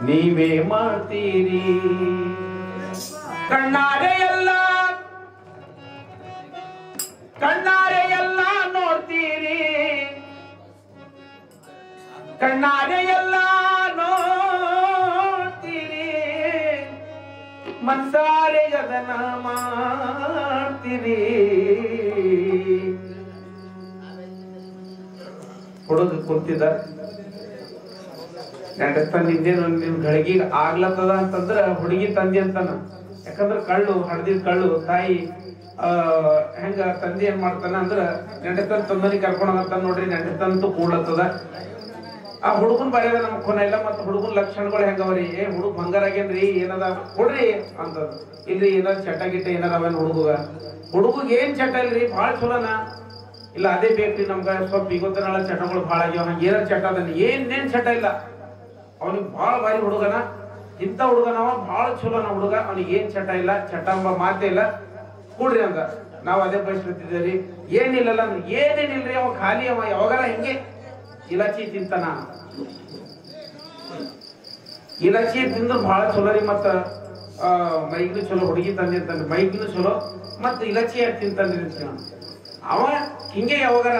ನೀವೇ ಮಾಡ್ತೀರಿ ಕಣ್ಣಾರೆ ಎಲ್ಲ ಕಣ್ಣಾರೆ ಎಲ್ಲ ನೋಡ್ತೀರಿ ಕಣ್ಣಾರೆ ಎಲ್ಲ ನೋಡ್ತೀರಿ ಮನ್ಸಾರೆ ಅದನ ಮಾಡ್ತೀರಿ ಹುಡುಗ ಕುಂತಿದ್ದ ಗಂಡಸ್ತ ನಿಂದೇನು ನಿನ್ ಗಳಿಗೆಗೆ ಆಗ್ಲತ್ತದ ಅಂತಂದ್ರ ಹುಡುಗಿ ತಂದೆ ಅಂತಾನ ಯಾಕಂದ್ರ ಕಳ್ಳು ಹಡ್ದಿದ್ ಕಳ್ಳು ತಾಯಿ ಆ ಹೆಂಗ ತಂದೆ ಏನ್ ಮಾಡ್ತಾನ ಅಂದ್ರ ಗಂಡಸ್ತನ ತಂದನಿ ಕರ್ಕೊಂಡ್ ಹೋಗಂತ ನೋಡ್ರಿ ಗಂಡಸ್ತಂತೂ ಕೂಡ್ಲತ್ತದ ಆ ಹುಡುಗನ್ ಬರ್ಯದ ನಮ್ ಕೊನ ಇಲ್ಲ ಮತ್ತ ಹುಡುಗನ್ ಲಕ್ಷಣಗಳು ಹೆಂಗವರಿ ಏ ಹುಡುಗ ಬಂಗಾರ ಆಗೇನ್ರಿ ಏನದ ಕೊಡ್ರಿ ಅಂತ ಇಲ್ರಿ ಏನಾರ ಚಟ ಗಿಟ್ಟ ಏನಾರ ಅವೇನ್ ಹುಡುಗ ಹುಡುಗ ಏನ್ ಚಟ ಇಲ್ರಿ ಬಾಳ ಚಲೋನ ಇಲ್ಲ ಅದೇ ಬೇಕ್ರಿ ನಮ್ಗ ಸ್ವಲ್ಪ ಇವತ್ತಿನಾಳ ಚಟಗಳು ಭಾಳ ಆಗ್ಯಾವ ಹಂಗ ಏನಾರ ಚಟ ಅದ ಏನೇನ್ ಚಟ ಇಲ್ಲ ಅವನಿಗೆ ಭಾಳ ಭಾರಿ ಹುಡುಗನ ಇಂಥ ಹುಡುಗನವ ಭಾಳ ಚಲೋನ ಹುಡುಗ ಅವನಿಗೆ ಏನ್ ಚಟ ಇಲ್ಲ ಚಟ ಎಂಬ ಮಾತೇ ಇಲ್ಲ ಕೂಡ್ರಿ ಅಂತ ನಾವು ಅದೇ ಬಯಸ್ತಿದ್ದೇವ್ರಿ ಏನಿಲ್ಲಲ್ಲ ಅಂದ್ರೆ ಏನೇನಿಲ್ರಿ ಅವ ಖಾಲಿ ಅವ ಯಾವಾಗಾರ ಹಿಂಗೆ ಇಲಾಚಿ ತಿಂತಾನ ಇಲಾಚಿ ತಿಂದ್ರೆ ಭಾಳ ಚಲೋ ರೀ ಮತ್ತ ಆ, ಮೈಗ್ನು ಚಲೋ ಹುಡುಗಿ ತಂದೆ ಅಂತಂದ್ರೆ ಮೈಗ್ನು ಚಲೋ ಮತ್ತ ಇಲಾಚಿ ಯಾಕೆ ತಿಂತಾನ್ರಿ ಅಂತ ಕೇಳೋಣ. ಅವ ಹಿಂಗೆ ಯಾವಾಗಾರ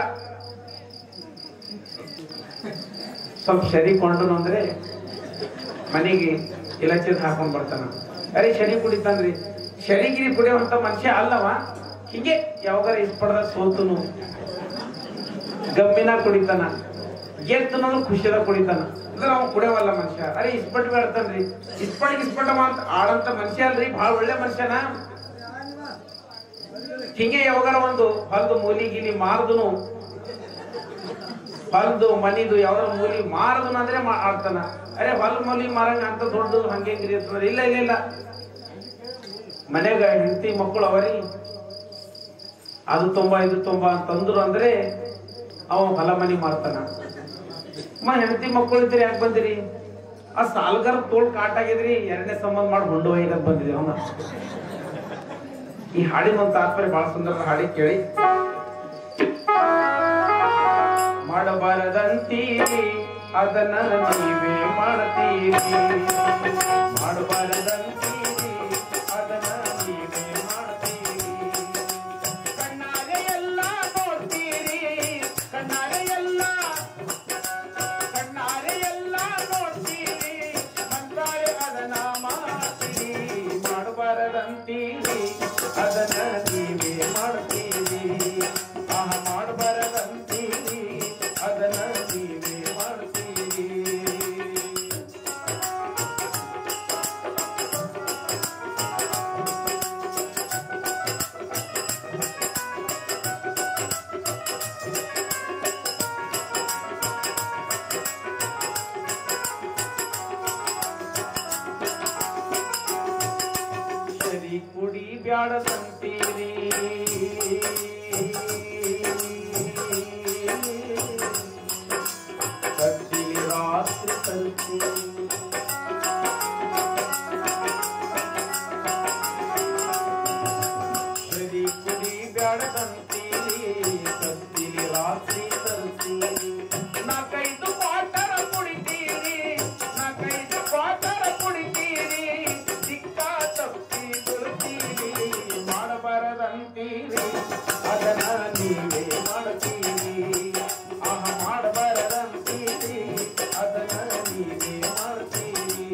ಸ್ವಲ್ಪ ಶನಿ ಕೊಂಡನು ಅಂದ್ರೆ ಮನೆಗೆ ಇಲಾಚಿ ಹಾಕೊಂಡ್ ಬರ್ತಾನ ಅರೆ ಶನಿ ಕುಡಿತಾನ್ರಿ ಶನಿಗಿರಿ ಕುಡಿಯುವಂತ ಮನುಷ್ಯ ಅಲ್ಲವ ಹಿಂಗೆ ಯಾವಾಗಾರ ಇಸ್ಪಡ್ದ ಸೋತುನು ಗಮ್ಮಿನ ಕುಡಿತಾನ ಗೆದ್ದು ಅಂದ್ರೆ ಖುಷಿಯಾಗ ಕುಡಿತಾನ ಅಂದ್ರೆ ಅವ ಕುಡಿಯವಲ್ಲ ಮನುಷ್ಯ ಅರೆ ಇಸ್ಪಟ್ ಬೇಡ್ತಾನ್ರಿ ಇಸ್ಪಟ್ ಇಸ್ಪಟ್ ಅಂತ ಆಡಂತ ಮನುಷ್ಯ ಅಲ್ರಿ ಬಹಳ ಒಳ್ಳೆ ಮನುಷ್ಯನ ಹಿಂಗೆ ಯಾವಾಗಾರ ಒಂದು ಹೊಲ್ದು ಮೂಲಿ ಗಿಲಿ ಮಾರ್ದುನು ಹೊಲ್ದು ಮನಿದು ಯಾವ್ದಾರ ಮೂಲಿ ಮಾರದನ ಅಂದ್ರೆ ಮಾ- ಆಡ್ತಾನ ಅರೆ ಹೊಲ್ ಮೂಲಿ ಮಾರಂಗ ಅಂತ ದೊಡ್ಡದು ಹಂಗೆ ಗಿರಿ ಅಂತಂದ್ರೆ ಇಲ್ಲ ಇಲ್ಲ ಇಲ್ಲ ಮನ್ಯಾಗ ಹೆಂಡತಿ ಮಕ್ಕಳು ಅವರಿ ಅದು ತುಂಬಾ ಇದು ತುಂಬಾ ಅಂತಂದ್ರು ಅಂದ್ರೆ ಅವ ಹೊಲ ಮನಿ ಮಾಡ್ತಾನ ಮ ಹೆಂಡತಿ ಮಕ್ಕಳು ಇದ್ರೆ ಯಾಕೆ ಬಂದಿರಿ ಆ ಸಾಲ್ಗಾರ ತೋಳ್ ಕಾಟಾಗಿದ್ರಿ ಎರಡನೇ ಸಂಬಂಧ ಮಾಡಿ ಹೊಂಡು ಒಯ್ಯಕ್ ಬಂದಿದೆ ಅವನ ಈ ಹಾಡಿನ ಒಂದು ತಾತ್ಪರ್ಯ ಬಹಳ ಸುಂದರ ಹಾಡಿ ಕೇಳಿ ಮಾಡಬಾರದಂತೀರಿ ಅದನ್ನ ನೀವೇ ಮಾಡ್ತೀರಿ ಮಾಡಬಾರದಂತೀರಿ ಅದನ್ನ ನೀವೇ ಮಾಡ್ತೀರಿ ಕಣ್ಣಾರೆ ಎಲ್ಲ ನೋಡ್ತೀರಿ ಕಣ್ಣಾರೆ ಎಲ್ಲ ಕಣ್ಣಾರೆ ಎಲ್ಲ ನೋಡ್ತೀರಿ ಮಂದಾರೆ ಅದನ್ನ ಮಾಡ್ತೀರಿ ಮಾಡಬಾರದಂತೀರಿ ಅದನ್ನ ನೀವೇ ಮಾಡ್ತೀರಿ ಆಹ ಮಾಡಬಾರದಂತೀರಿ ಅದನ್ನ ನೀವೇ ಮಾಡ್ತೀರಿ ಸರಿ ಕುಡಿ ಬ್ಯಾಡದಂತೀರಿ ಕಟ್ಟಿ ರಾತ್ರಿ ತಲುಪಿ ಸರಿ ಕುಡಿ ಬ್ಯಾಡದಂತೀರಿ ಕತ್ತಿಲಿ ರಾತ್ರಿ ತಲುಪಿ ನಾಲ್ಕೈದು ಕ್ವಾಟರ ಕುಡಿತೀರಿ ನಾಲ್ಕೈದು ಕ್ವಾಟರ ಕುಡಿತೀರಿ ಸಿಕ್ಕ ತಪ್ಪಿ ಬಿಡ್ತೀರಿ ಮಾಡಬಾರದಂತೀರಿ ಅದನ್ನ ನೀವೇ ಮಾಡ್ತೀರಿ ಆಹ ಮಾಡಬಾರದಂತೀರಿ ಅದನ್ನ ನೀವೇ ಮಾಡ್ತೀರಿ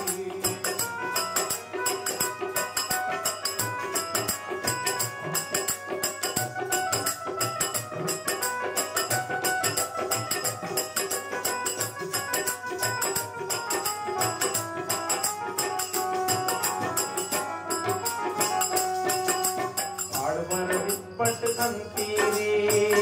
ಆಡ್ಬರದಿಪ್ಪಟ್ಟು ಕಂತೀರಿ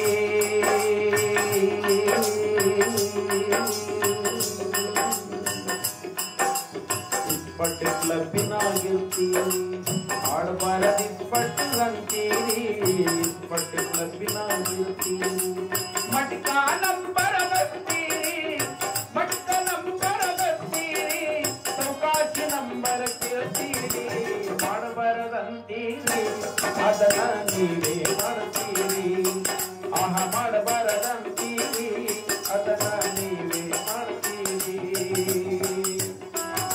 ಇಪ್ಪಟ್ಟು ಕ್ಲಬ್ಬಿನಾಗಿರ್ತೀರಿ ಆಡ್ಬಾರದಿಪ್ಪಟ್ಟು ಕಂತೀರಿ ಇಪ್ಪಟ್ಟು ಕ್ಲಬ್ಬಿನಾಗಿರ್ತೀರಿ ಮಟ್ಕ ನಂಬರ ಬರ್ತೀರಿ ಮಟ್ಕ ನಂಬರ ಬರ್ತೀರಿ ಚೌಕಾಸಿ ನಂಬರ ಕೇಳ್ತೀರಿ ಮಾಡಬಾರದಂತೀರಿ ಅದನ್ನ ನೀವೇ ಮಾಡ್ತೀರಿ ಆಹ ಮಾಡಬಾರದಂತೀರಿ ಅದನ್ನ ನೀವೇ ಮಾಡ್ತೀರಿ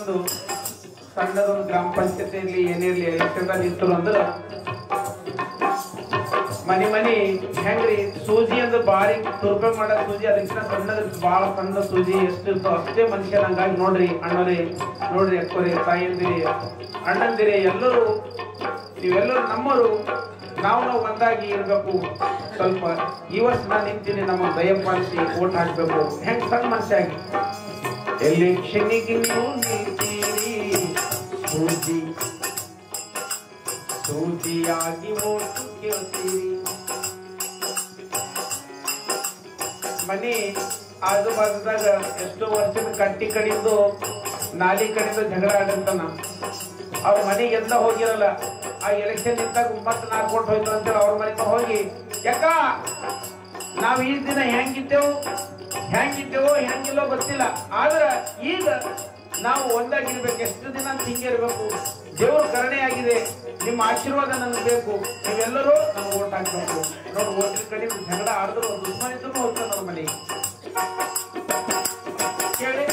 ಒಂದು ಸಣ್ಣದೊಂದು ಗ್ರಾಮ ಪಂಚಾಯತ್ ಇರ್ಲಿ ಏನಿರ್ಲಿ ಎಲೆಕ್ಷನ್ ನಿಂತರು ಅಂದ್ರೆ ಮನಿ ಮನಿ ಹೆಂಗ್ರಿ ಸೂಜಿ ಅಂದ್ರೆ ಬಾರಿ ತುರ್ಪೆ ಮಾಡೋ ಸೂಜಿ ಅದಕ್ಕಿಂತ ಸಣ್ಣದ ಬಾಳ ಸಣ್ಣ ಸೂಜಿ ಎಷ್ಟಿರ್ತೋ ಅಷ್ಟೇ ಮನುಷ್ಯನ ಹಂಗಾಗಿ ನೋಡ್ರಿ ಅಣ್ಣರೇ ನೋಡ್ರಿ ಅಕ್ಕೋರಿ ತಾಯಿಯಂದಿರಿ ಅಣ್ಣಂದಿರಿ ಎಲ್ಲರೂ ನೀವೆಲ್ಲರೂ ನಮ್ಮರು ನಾವು ನಾವು ಒಂದಾಗಿ ಇರ್ಬೇಕು ಸ್ವಲ್ಪ ಈ ವರ್ಷ ನಾನು ನಿಂತೀನಿ ನಮ್ಮ ದಯ ಪಾಲಿಸಿ ಓಟ್ ಹಾಕ್ಬೇಕು ಹೆಂಗ್ ಸಣ್ಣ ಮನುಷ್ಯ ಆಗಿ ಎಲ್ಲಿ ಕ್ಷಣಿಗೆ ನೀವು ನಿಂತೀರಿ ಸೂಜಿ ಸೂಜಿಯಾಗಿ ಓಟು ಕೇಳ್ತೀರಿ ಮನಿ ಆಜು ಬಾಜುದಾಗ ಎಷ್ಟೋ ವರ್ಷದ ಕಟ್ಟಿ ಕಡಿದು ನಾಲಿ ಕಡಿದು ಜಗಳ ಆಡಂತಾನ ಅವ್ರ ಮನೆಗೆ ಎಂತ ಹೋಗಿರಲ್ಲ ಆ ಎಲೆಕ್ಷನ್ ನಿಂತಾಗ ಮತ್ತೆ ನಾಲ್ಕು ಕೊಟ್ಟು ಹೋಯ್ತು ಅಂತೇಳಿ ಅವ್ರ ಮನೆಗೆ ಹೋಗಿ ಯಾಕ ನಾವ್ ಈ ದಿನ ಹೆಂಗಿದ್ದೆವು ಹೆಂಗಿದ್ದೆವೋ ಹೆಂಗಿಲ್ಲೋ ಗೊತ್ತಿಲ್ಲ ಆದ್ರ ಈಗ ನಾವು ಒಂದಾಗಿರ್ಬೇಕು ಎಷ್ಟು ದಿನ ಅಂತ ಹಿಂಗೆ ಇರ್ಬೇಕು ದೇವ್ರ ಕರುಣೆ ಆಗಿದೆ ನಿಮ್ಮ ಆಶೀರ್ವಾದ ನನಗೆ ಬೇಕು ನೀವೆಲ್ಲರೂ ನಮ್ಗೆ ಓಟ್ ಹಾಕ್ಬೇಕು ನೋಡಿ ಓಟ್ರ ಕಡೆ ಜಗಳ ಆಡಿದ್ರು ದುಶ್ಮನ್ ಇದ್ರು ಹೋಗ್ತಾನೆ ನಮ್ಮ ಮನೆಗೆ ಕೇಳಿ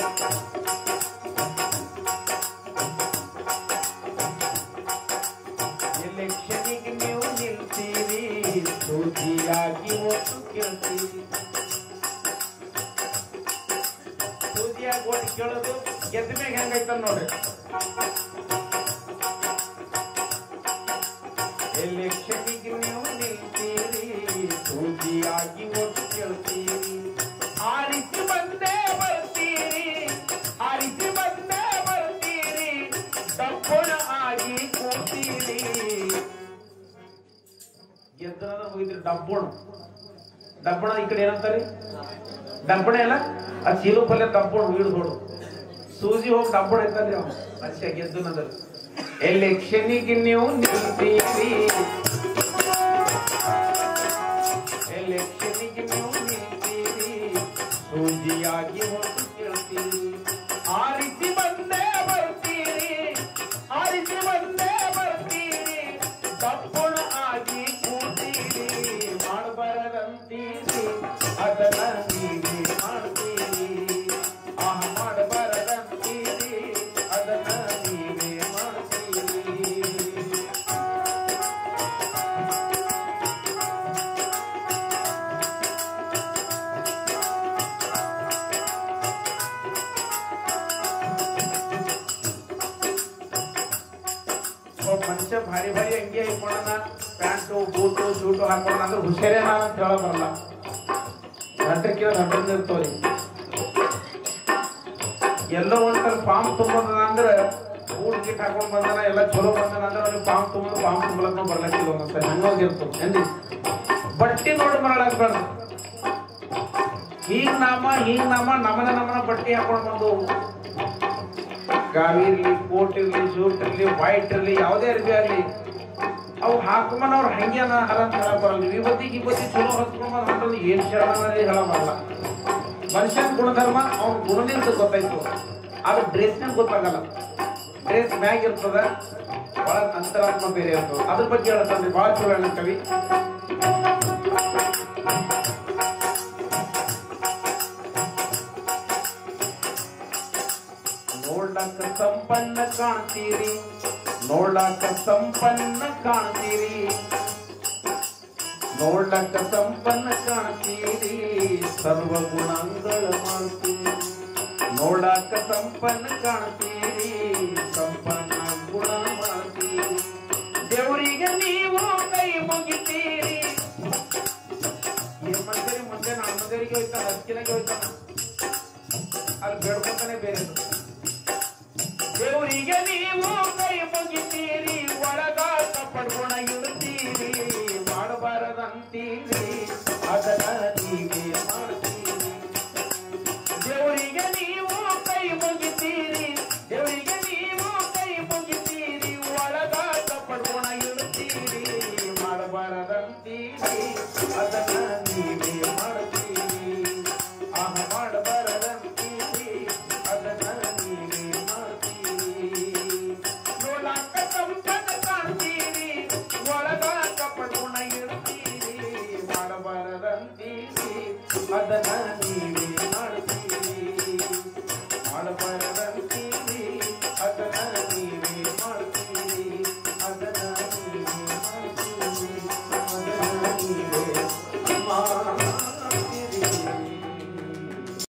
ಎಲೆಕ್ಷನಿಗೆ ನೀವು ನಿಲ್ತೀರಿ ಸೂಜಿಯಾಗಿ ಓಟು ಕೇಳ್ತೀರಿ ಸೂಜಿಯಾಗಿ ಓಟ್ ಕೇಳೋದು ಗೆದ್ದ ಮ್ಯಾಗ ಹೆಂಗೈತ ನೋಡ್ರಿ ಎಲೆಕ್ಷನಿಗೆ ನೀವು ನಿಲ್ತೀರಿ ಸೂಜಿಯಾಗಿ ಓಟು ಕೇಳ್ತೀರಿ ಆರಿಸಿ ಬಂದೇ ಬರ್ತೀರಿ ಆರಿಸಿ ಬಂದೇ ಬರ್ತೀರಿ ತಪ್ಪುಣ ಆಗಿ ಕೂತೀರಿ ಗೆದ್ದನ ಹೋಗಿದ್ರಿ ಡಬ್ಬಣ ಡಬ್ಬಣ ಈ ಕಡೆ ಏನಂತಾರೆ ಡಬ್ಬಣ ಎಲ್ಲ ಆ ಚೀಲು ಪಲ್ಯ ಡಬ್ಬಣ ಹಿಡಿದೋಡು ಸೂಜಿ ಹೋಗಿ ಡಬ್ಬಣ ಐತಲ್ರಿ ಅವ ಅಷ್ಟೇ ಗೆದ್ದನದಲ್ಲಿ ಎಲೆಕ್ಷನಿಗೆ ನೀವು ನಿಲ್ತೀರಿ ಎಲೆಕ್ಷನಿಗೆ ನೀವು ನಿಲ್ತೀರಿ ಸೂಜಿಯಾಗಿ ಹೊತ್ತು ಕೇಳ್ತೀರಿ ಆರಿಸಿ ಬಂದೇ ಬರ್ತೀರಿ ಆರಿಸಿ ಬಂದೇ ಬರ್ತೀರಿ ತಪ್ಪುಣ ಆಗಿ ಕೂತೀರಿ ಮಾಡಬಾರದಂತೀರಿ ಅದನ್ನ ನೀವೇ ಮಾಡ್ತೀರಿ ಆಹ ಮಾಡಬಾರದಂತೀರಿ ಅದನ್ನ ನೀವೇ ಮಾಡ್ತೀರಿ ಒಬ್ಬ ಮನುಷ್ಯ ಭಾರಿ ಭಾರಿ ಅಂಗಿ ಹಾಕೊಳ್ಳೋಣ ಪ್ಯಾಂಟು ಬೂಟು ಶೂಟು ಹಾಕೊಳ್ಳೋಣ ಅಂದ್ರೆ ಹುಷಾರೇ ನಾನು ಅಂತ ಹೇಳೋ ಬರಲ್ಲ ಗಂಟೆಕಿರೋ ಗಂಟೆ ಇರ್ತವ್ರಿ ಎಲ್ಲೋ ಒಂದ್ಸಲ ಫಾರ್ಮ್ ತುಂಬೋದ ಅಂದ್ರೆ ಊಟ ಗಿಟ್ ಹಾಕೊಂಡ್ ಬಂದನ ಎಲ್ಲ ಚಲೋ ಬಂದನ ಅಂದ್ರೆ ಅವ್ನಿಗೆ ಫಾರ್ಮ್ ತುಂಬೋದು ಫಾರ್ಮ್ ತುಂಬಲಕ್ಕ ಬರ್ಲಕ್ಕಿಲ್ಲ ಒಂದೊಂದ್ಸಲ ಹಂಗೋಗಿರ್ತದೆ ಎಂದಿ ಬಟ್ಟಿ ನೋಡಿ ಬರಲಾಗ್ಬಾರ್ದು ಹೀಗ್ ನಾಮ ಹೀಗ್ ನಾಮ ನಮನ ನಮನ ಬಟ್ಟೆ ಹಾಕೊಂಡ್ ಬಂದು ಗಾವಿ ಇರ್ಲಿ ಕೋಟ್ ಇರ್ಲಿ ಜೂಟ್ ಇರ್ಲಿ ವೈಟ್ ಇರ್ಲಿ ಯಾವುದೇ ಅರ್ಬಿ ಆಗ್ಲಿ ಅವು ಹಾಕೊಂಬನ ಅವ್ರು ಹಂಗೆ ಅಲ್ಲ ಅಂತ ಹೇಳಕ್ ಬರಲ್ಲ ವಿಭೂತಿ ಗಿಭೂತಿ ಚಲೋ ಹಚ್ಕೊಂಡ್ ಹೊಂಟದ್ದು ಏನ್ ಶರಣದಲ್ಲಿ ಹೇಳ ಬರಲ್ಲ ಮನುಷ್ಯನ ಗುಣಧರ್ಮ ಅವ್ನ ಗುಣದಿಂದ ಗೊತ್ತಾಯ್ತು ಆದ್ರೆ ಡ್ರೆಸ್ನಾಗ ಗೊತ್ತಾಗಲ್ಲ ಡ್ರೆಸ್ ಮ್ಯಾಗ್ ಇರ್ತದ ಬಹಳ ಅಂತರಾತ್ಮ ಬೇರೆ ಇರ್ತದ ಅದ್ರ ಬಗ್ಗೆ ಹೇಳ್ತಾನೆ ಬಹಳ ಚಲೋ ಹೇಳ ಕವಿ ನೋಡ್ಲಕ್ಕ ಸಂಪನ್ನ ಕಾಣ್ತೀರಿ ನೋಡ್ಲಕ್ಕ ಸಂಪನ್ನ ಕಾಣ್ತೀರಿ ನೋಡ್ಲಕ್ಕ ಸಂಪನ್ನ ಕಾಣ್ತೀರಿ ಸರ್ವ ಗುಣಗಳ ಮಾಡ್ತೀರಿ ನೋಡಾಕ ಸಂಪನ್ನ ಕಾಣ್ತೀರಿ ಸಂಪನ್ನ ಗುಣ ಮಾಡ್ತೀರಿ ದೇವರಿಗೆ ನೀವು ಕೈ ಮುಗಿತೀರಿ ಏನ್ ಮಾಡ್ತೀರಿ ಮುಂದೆ ನಮ್ಮದೇವರಿಗೆ ಹೋಯ್ತಾನ ಅಕ್ಕಿನಾಗೆ ಹೋಯ್ತಾನ ಅಲ್ಲಿ ಬೇಡ್ಕೊಂತಾನೆ ಬೇರೆ ದೇವರಿಗೆ ನೀವು ಕೈ ಮುಗಿತೀರಿ